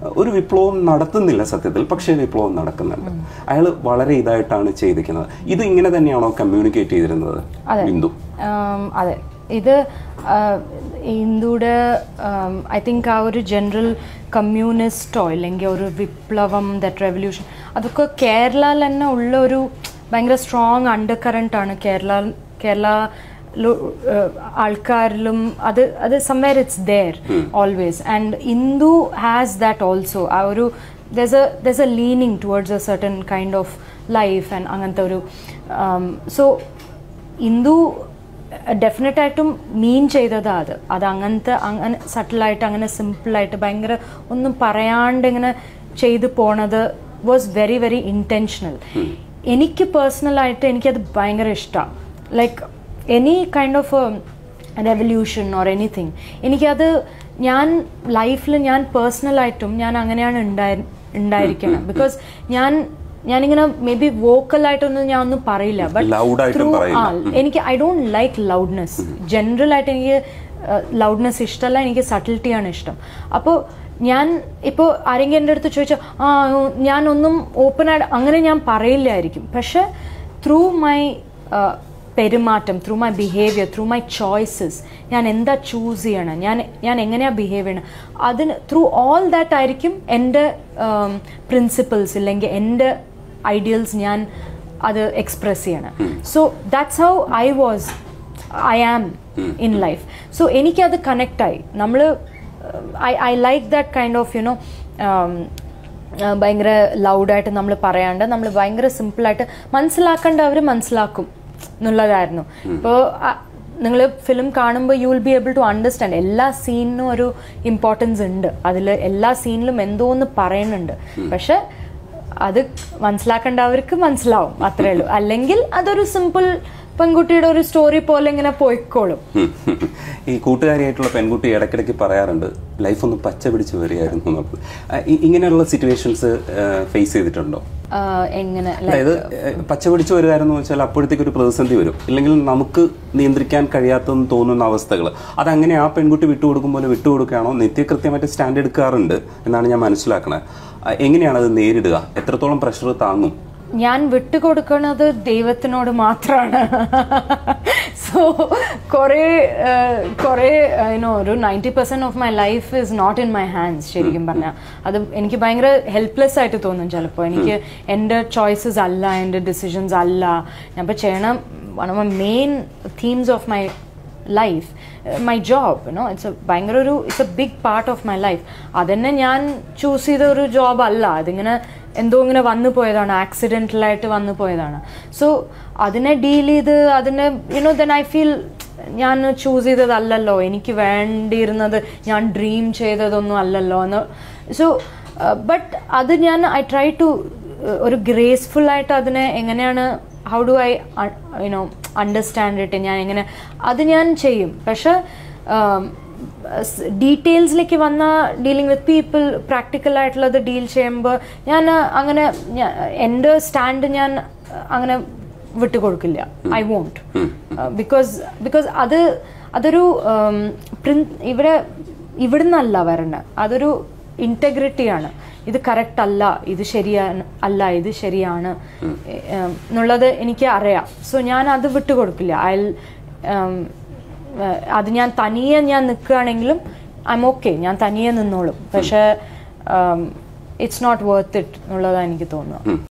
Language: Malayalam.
ഒരു വിപ്ലവം നടത്തുന്നില്ല സത്യത്തിൽ പക്ഷേ വിപ്ലവം നടക്കുന്നുണ്ട് അയാൾ വളരെ ഇതായിട്ടാണ് ചെയ്തിരിക്കുന്നത് ഇത് ഇങ്ങനെ തന്നെയാണോ കമ്മ്യൂണിക്കേറ്റ് ചെയ്തിരുന്നത് ബിന്ദു ആം, അതെ ഇത് ആ, ഇന്ത്യയുടെ ഐ തിങ്ക് ആ ഒരു ജനറൽ കമ്മ്യൂണിസ്റ്റോ അല്ലെങ്കിൽ ഒരു വിപ്ലവം ദറ്റ് റെവല്യൂഷൻ അതൊക്കെ കേരളയിൽ തന്നെ ഉള്ള ഒരു ഭയങ്കര സ്ട്രോങ് അണ്ടർ കറണ്ട് ആണ് കേരള കേരള ആൾക്കാരിലും അത് അത് somewhere it's there always and Indu has that also ആ ഒരു there's a there's a leaning towards a certain kind of life and അങ്ങനത്തെ ഒരു സോ ഇന്ദു ഡെഫിനറ്റ് ആയിട്ടും മീൻ ചെയ്തതാ അത് അത് അങ്ങനത്തെ അങ്ങനെ സട്ടിലായിട്ട് അങ്ങനെ സിമ്പിളായിട്ട് ഭയങ്കര ഒന്നും പറയാണ്ട് ഇങ്ങനെ ചെയ്തു പോണത് വാസ് വെരി വെരി ഇൻറ്റൻഷണൽ എനിക്ക് പേഴ്സണലായിട്ട് എനിക്കത് ഭയങ്കര ഇഷ്ടമാണ് like any kind of revolution or anything എനിക്കത് ഞാൻ ലൈഫിൽ ഞാൻ പേഴ്സണലായിട്ടും ഞാൻ അങ്ങനെയാണ് ഉണ്ടായി ഉണ്ടായിരിക്കണം ബിക്കോസ് ഞാൻ ഞാനിങ്ങനെ മേ ബി വോക്കലായിട്ടൊന്നും ഞാൻ ഒന്നും പറയില്ല Loud ആയിട്ടും through- പറയില്ല. ആ, എനിക്ക് I don't like loudness general ആയിട്ട് എനിക്ക് ലൗഡ്നെസ് ഇഷ്ടമല്ല എനിക്ക് സട്ടിലിറ്റിയാണ് ഇഷ്ടം അപ്പോൾ ഞാൻ ഇപ്പോൾ ആരെങ്കിലും എൻ്റെ അടുത്ത് ചോദിച്ചാൽ ആ ഞാൻ ഒന്നും ഓപ്പൺ ആയിട്ട് അങ്ങനെ ഞാൻ പറയില്ലായിരിക്കും പക്ഷെ ത്രൂ മൈ പെരുമാറ്റം through my behaviour through my choices ഞാൻ എന്താ ചൂസ് ചെയ്യണം ഞാൻ ഞാൻ എങ്ങനെയാണ് ബിഹേവ് ചെയ്യണം അതിന് ത്രൂ ഓൾ ദാറ്റ് ആയിരിക്കും എൻ്റെ പ്രിൻസിപ്പിൾസ് ഇല്ലെങ്കിൽ എൻ്റെ ഐഡിയൽസ് ഞാൻ അത് എക്സ്പ്രസ് ചെയ്യണം so that's how I was I am in life so എനിക്കത് കണക്റ്റായി നമ്മൾ I I like that kind of you know ഭയങ്കര ലൗഡായിട്ട് നമ്മൾ പറയാണ്ട് നമ്മൾ ഭയങ്കര സിമ്പിളായിട്ട് മനസ്സിലാക്കേണ്ടവർ മനസ്സിലാക്കും എന്നുള്ളതായിരുന്നു ഇപ്പോൾ നിങ്ങൾ ഫിലിം കാണുമ്പോൾ you will be able to understand എല്ലാ സീനിനും ഒരു ഇമ്പോർട്ടൻസ് ഉണ്ട് അതിൽ എല്ലാ സീനിലും എന്തോന്ന് പറയുന്നുണ്ട് പക്ഷെ അത് മനസ്സിലാക്കേണ്ടവർക്ക് മനസ്സിലാവും അത്രേ ഉള്ളൂ അല്ലെങ്കിൽ അതൊരു സിമ്പിൾ പെൺകുട്ടിയുടെ ഒരു സ്റ്റോറി പോലെ ഇങ്ങനെ പോയിക്കോളും ഉം. ഈ കൂട്ടുകാരിയായിട്ടുള്ള പെൺകുട്ടി ഇടയ്ക്കിടയ്ക്ക് പറയാറുണ്ട് ലൈഫ് ഒന്ന് പച്ച പിടിച്ച് വരികയായിരുന്നു എന്നുള്ളത് ആ, ഇ- ഇങ്ങനെയുള്ള സിറ്റുവേഷൻസ് ഫേസ് ചെയ്തിട്ടുണ്ടോ ആ, എങ്ങനെ അതായത് ഏഹ്, പച്ച പിടിച്ച് വരുമായിരുന്നു വെച്ചാൽ അപ്പോഴത്തേക്ക് ഒരു പ്രതിസന്ധി വരും ഇല്ലെങ്കിൽ നമുക്ക് നിയന്ത്രിക്കാൻ കഴിയാത്തെന്ന് തോന്നുന്ന അവസ്ഥകൾ അതങ്ങനെ ആ പെൺകുട്ടി വിട്ടുകൊടുക്കും പോലെ വിട്ടുകൊടുക്കുകയാണോ നിത്യകൃത്യമായിട്ട് സ്റ്റാൻഡ് എടുക്കാറുണ്ട് എന്നാണ് ഞാൻ മനസ്സിലാക്കണത് ആ, എങ്ങനെയാണ് അത് നേരിടുക എത്രത്തോളം പ്രഷർ താങ്ങും ഞാൻ വിട്ടുകൊടുക്കുന്നത് ദൈവത്തിനോട് മാത്രമാണ് സോ കുറേ കുറേ യുനോ ഒരു ninety percent of my life is not in my hands ശരിക്കും പറഞ്ഞാൽ അത് എനിക്ക് ഭയങ്കര ഹെൽപ്ലെസ് ആയിട്ട് തോന്നും ചിലപ്പോൾ എനിക്ക് എൻ്റെ ചോയ്സസ് അല്ല എൻ്റെ ഡിസിഷൻസ് അല്ല ഞാൻ ഇപ്പോൾ ചെയ്യണം one of my main themes of my life my job you know it's a ഭയങ്കര ഒരു it's a big part of my life അതന്നെ ഞാൻ ചൂസ് ചെയ്ത ഒരു ജോബ് അല്ല അതിങ്ങനെ എന്തോ ഇങ്ങനെ വന്നു പോയതാണ് ആക്സിഡൻ്റലായിട്ട് വന്നു പോയതാണ് സോ അതിനെ ഡീൽ ചെയ്ത് അതിനെ യുനോ ദെൻ ഐ ഫീൽ ഞാൻ ചൂസ് ചെയ്തതല്ലല്ലോ എനിക്ക് വേണ്ടിയിരുന്നത് ഞാൻ ഡ്രീം ചെയ്തതൊന്നും അല്ലല്ലോ എന്ന് സോ ബട്ട് അത് ഞാൻ ഐ ട്രൈ ടു ഒരു ഗ്രേസ്ഫുൾ ആയിട്ട് അതിനെ എങ്ങനെയാണ് how do I you know understand it ഞാൻ എങ്ങനെ അത് ഞാൻ ചെയ്യും പക്ഷെ ഡീറ്റെയിൽസിലേക്ക് വന്ന ഡീലിംഗ് വിത്ത് പീപ്പിൾ പ്രാക്ടിക്കൽ ആയിട്ടുള്ളത് ഡീൽ ചെയ്യുമ്പോൾ ഞാൻ അങ്ങനെ ഞാ- എൻ്റെ സ്റ്റാൻഡ് ഞാൻ അങ്ങനെ വിട്ടുകൊടുക്കില്ല ഐ വോണ്ട് ബിക്കോസ് ബിക്കോസ് അത് അതൊരു ഉം, പ്രിൻ- ഇവിടെ ഇവിടുന്നല്ല വരണത് അതൊരു ഇൻറ്റഗ്രിറ്റിയാണ് ഇത് കറക്റ്റ് അല്ല ഇത് ശരിയാണ് അല്ല ഇത് ശരിയാണ് ഏം, എന്നുള്ളത് എനിക്ക് അറിയാം സോ ഞാൻ അത് വിട്ടുകൊടുക്കില്ല അയൽ അത് ഞാൻ തനിയെ ഞാൻ നിൽക്കുകയാണെങ്കിലും ഐ എം ഓക്കെ ഞാൻ തനിയെ നിന്നോളും പക്ഷേ ഇറ്റ്സ് നോട്ട് വർത്ത് ഇറ്റ് എന്നുള്ളതാണ് എനിക്ക് തോന്നുന്നത് ഉം.